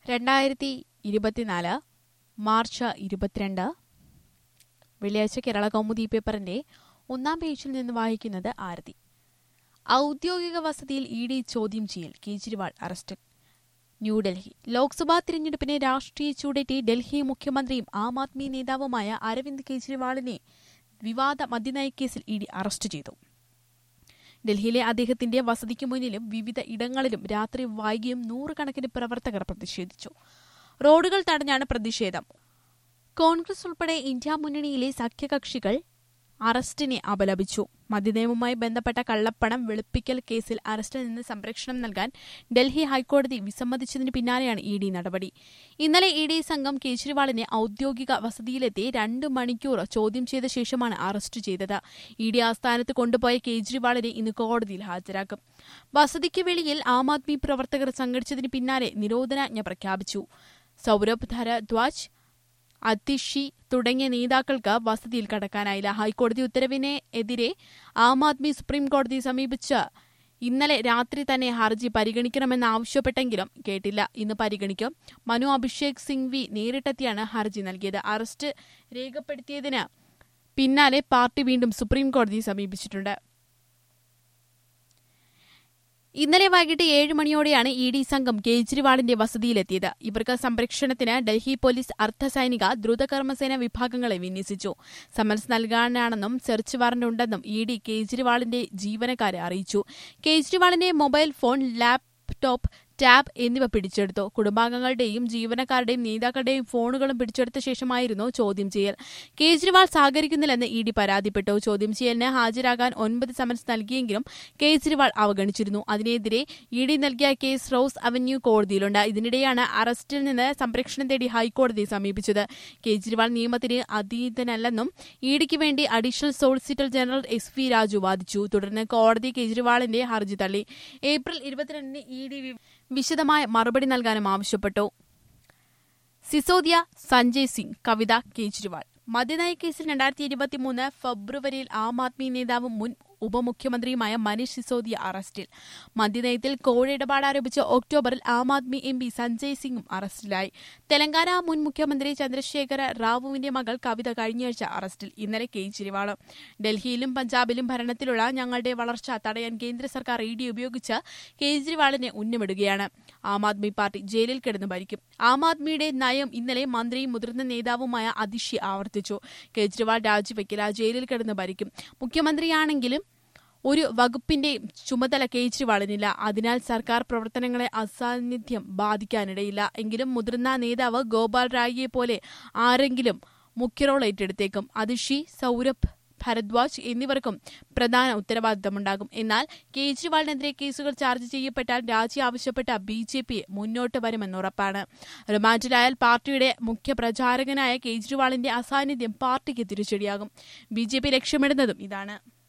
രണ്ടായിരത്തി ഇരുപത്തിനാല് മാർച്ച് ഇരുപത്തിരണ്ട് വെള്ളിയാഴ്ച കേരള കൗമുദി പേപ്പറിന്റെ ഒന്നാം പേജിൽ നിന്ന് വായിക്കുന്നത് ആരതി ഔദ്യോഗിക വസതിയിൽ ഇ ഡി ചോദ്യം ചെയ്യൽ കേജ്രിവാൾ അറസ്റ്റ് ന്യൂഡൽഹി ലോക്സഭാ തിരഞ്ഞെടുപ്പിനെ രാഷ്ട്രീയ ചൂടേറ്റി ഡൽഹി മുഖ്യമന്ത്രിയും ആം ആദ്മി നേതാവുമായ അരവിന്ദ് കെജ്രിവാളിനെ വിവാദ മദ്യനയക്കേസിൽ ഇ ഡി അറസ്റ്റ് ചെയ്തു ഡൽഹിയിലെ അദ്ദേഹത്തിന്റെ വസതിക്ക് മുന്നിലും വിവിധ ഇടങ്ങളിലും രാത്രി വൈകിയും നൂറുകണക്കിന് പ്രവർത്തകർ പ്രതിഷേധിച്ചു റോഡുകൾ തടഞ്ഞാണ് പ്രതിഷേധം കോൺഗ്രസ് ഉൾപ്പെടെ ഇന്ത്യ മുന്നണിയിലെ സഖ്യകക്ഷികൾ അറസ്റ്റിനെ അപലപിച്ചു മദ്യനയവുമായി ബന്ധപ്പെട്ട കള്ളപ്പണം വെളുപ്പിക്കൽ കേസിൽ അറസ്റ്റിൽ നിന്ന് സംരക്ഷണം നൽകാൻ ഡൽഹി ഹൈക്കോടതി വിസമ്മതിച്ചതിന് പിന്നാലെയാണ് ഇ ഡി നടപടി ഇന്നലെ ഇ ഡി സംഘം കേജ്രിവാളിനെ ഔദ്യോഗിക വസതിയിലെത്തി രണ്ട് മണിക്കൂർ ചോദ്യം ചെയ്ത ശേഷമാണ് അറസ്റ്റ് ചെയ്തത് ഇ ഡി ആസ്ഥാനത്ത് കൊണ്ടുപോയ കേജ്രിവാളിനെ ഇന്ന് കോടതിയിൽ ഹാജരാക്കും വസതിക്ക് വെളിയിൽ ആം ആദ്മി പ്രവർത്തകർ സംഘടിച്ചതിന് പിന്നാലെ നിരോധനാജ്ഞ പ്രഖ്യാപിച്ചു സൌരഭ് ഭരദ്വാജ് അതിഷി തുടങ്ങിയ നേതാക്കൾക്ക് വസതിയിൽ കടക്കാനായില്ല ഹൈക്കോടതി ഉത്തരവിനെ എതിരെ ആം ആദ്മി സുപ്രീം കോടതിയെ സമീപിച്ച് ഇന്നലെ രാത്രി തന്നെ ഹർജി പരിഗണിക്കണമെന്ന് ആവശ്യപ്പെട്ടെങ്കിലും കേട്ടില്ല ഇന്ന് പരിഗണിക്കും മനു അഭിഷേക് സിംഗ്വി നേരിട്ടെത്തിയാണ് ഹർജി നൽകിയത് അറസ്റ്റ് രേഖപ്പെടുത്തിയതിന് പിന്നാലെ പാർട്ടി വീണ്ടും സുപ്രീം കോടതിയെ സമീപിച്ചിട്ടുണ്ട് ഇന്നലെ വൈകിട്ട് ഏഴ് മണിയോടെയാണ് ഇ ഡി സംഘം കേജ്രിവാളിന്റെ വസതിയിലെത്തിയത് ഇവർക്ക് സംരക്ഷണത്തിന് ഡൽഹി പോലീസ് അർദ്ധസൈനിക ദ്രുതകർമ്മസേന വിഭാഗങ്ങളെ വിന്യസിച്ചു സമൻസ് നൽകാനാണെന്നും സെർച്ച് വാറന്റ് ഉണ്ടെന്നും ഇ ഡി കേജ്രിവാളിന്റെ ജീവനക്കാരെ അറിയിച്ചു കേജ്രിവാളിന്റെ മൊബൈൽ ഫോൺ ലാപ്ടോപ്പ് ടാബ് എന്നിവ പിടിച്ചെടുത്തു കുടുംബാംഗങ്ങളുടെയും ജീവനക്കാരുടെയും നേതാക്കളുടെയും ഫോണുകളും പിടിച്ചെടുത്ത ശേഷമായിരുന്നു ചോദ്യം ചെയ്യൽ കേജ്രിവാൾ സഹകരിക്കുന്നില്ലെന്ന് ഇ ഡി പരാതിപ്പെട്ടു ചോദ്യം ചെയ്യലിന് ഹാജരാകാൻ ഒൻപത് സമൻസ് നൽകിയെങ്കിലും കേജ്രിവാൾ അവഗണിച്ചിരുന്നു അതിനെതിരെ ഇ ഡി നൽകിയ കേസ് റോസ് അവന്യൂ കോടതിയിലുണ്ട് ഇതിനിടെയാണ് അറസ്റ്റിൽ നിന്ന് സംരക്ഷണം തേടി ഹൈക്കോടതിയെ സമീപിച്ചത് കേജ്രിവാൾ നിയമത്തിന് അതീതനല്ലെന്നും ഇ ഡിക്ക് വേണ്ടി additional solicitor general S V Raju വാദിച്ചു തുടർന്ന് കോടതി കേജ്രിവാളിന്റെ ഹർജി തള്ളി ഏപ്രിൽ ഇരുപത്തിരണ്ടിന് ഇ ഡി വിശദമായ മറുപടി നൽകാനും ആവശ്യപ്പെട്ടു സിസോദിയ സഞ്ജയ് സിംഗ് കവിത കേജ്രിവാൾ മദ്യനയ കേസിൽ രണ്ടായിരത്തി ഇരുപത്തിമൂന്ന് ഫെബ്രുവരിയിൽ ആം ആദ്മി നേതാവും മുൻ ഉപമുഖ്യമന്ത്രിയുമായ മനീഷ് സിസോദിയ അറസ്റ്റിൽ മദ്യനയത്തിൽ കോഴിയിടപാട് ആരോപിച്ച് ഒക്ടോബറിൽ ആം ആദ്മി എം പി സഞ്ജയ് സിംഗും അറസ്റ്റിലായി തെലങ്കാന മുൻ മുഖ്യമന്ത്രി ചന്ദ്രശേഖര റാവുവിന്റെ മകൾ കവിത കഴിഞ്ഞയാഴ്ച അറസ്റ്റിൽ ഇന്നലെ കേജ്രിവാളും ഡൽഹിയിലും പഞ്ചാബിലും ഭരണത്തിലുള്ള ഞങ്ങളുടെ വളർച്ച തടയാൻ കേന്ദ്ര സർക്കാർ ഇ ഡി ഉപയോഗിച്ച് കേജ്രിവാളിനെ ഉന്നമിടുകയാണ് ആം ആദ്മി പാർട്ടി ജയിലിൽ കിടന്ന് ഭരിക്കും ആം ആദ്മിയുടെ നയം ഇന്നലെ മന്ത്രിയും മുതിർന്ന നേതാവുമായ അതിഷി ആവർത്തിച്ചു കേജ്രിവാൾ രാജിവെക്കില്ല ജയിലിൽ കിടന്ന് ഭരിക്കും മുഖ്യമന്ത്രിയാണെങ്കിലും ഒരു വകുപ്പിന്റെയും ചുമതല കേജ്രിവാളിനില്ല അതിനാൽ സർക്കാർ പ്രവർത്തനങ്ങളെ അസാന്നിധ്യം ബാധിക്കാനിടയില്ല എങ്കിലും മുതിർന്ന നേതാവ് ഗോപാൽ റായിയെ പോലെ ആരെങ്കിലും മുഖ്യ റോൾ ഏറ്റെടുത്തേക്കും അതിഷി സൌരഭ് ഭരദ്വാജ് എന്നിവർക്കും പ്രധാന ഉത്തരവാദിത്തമുണ്ടാകും എന്നാൽ കേജ്രിവാളിനെതിരെ കേസുകൾ ചാർജ് ചെയ്യപ്പെട്ടാൽ രാജി ആവശ്യപ്പെട്ട ബി ജെ പി മുന്നോട്ട് വരുമെന്നുറപ്പാണ് റിമാൻഡിലായാൽ പാർട്ടിയുടെ മുഖ്യ പ്രചാരകനായ കേജ്രിവാളിന്റെ അസാന്നിധ്യം പാർട്ടിക്ക് തിരിച്ചടിയാകും ബി ജെ പി ലക്ഷ്യമിടുന്നതും ഇതാണ്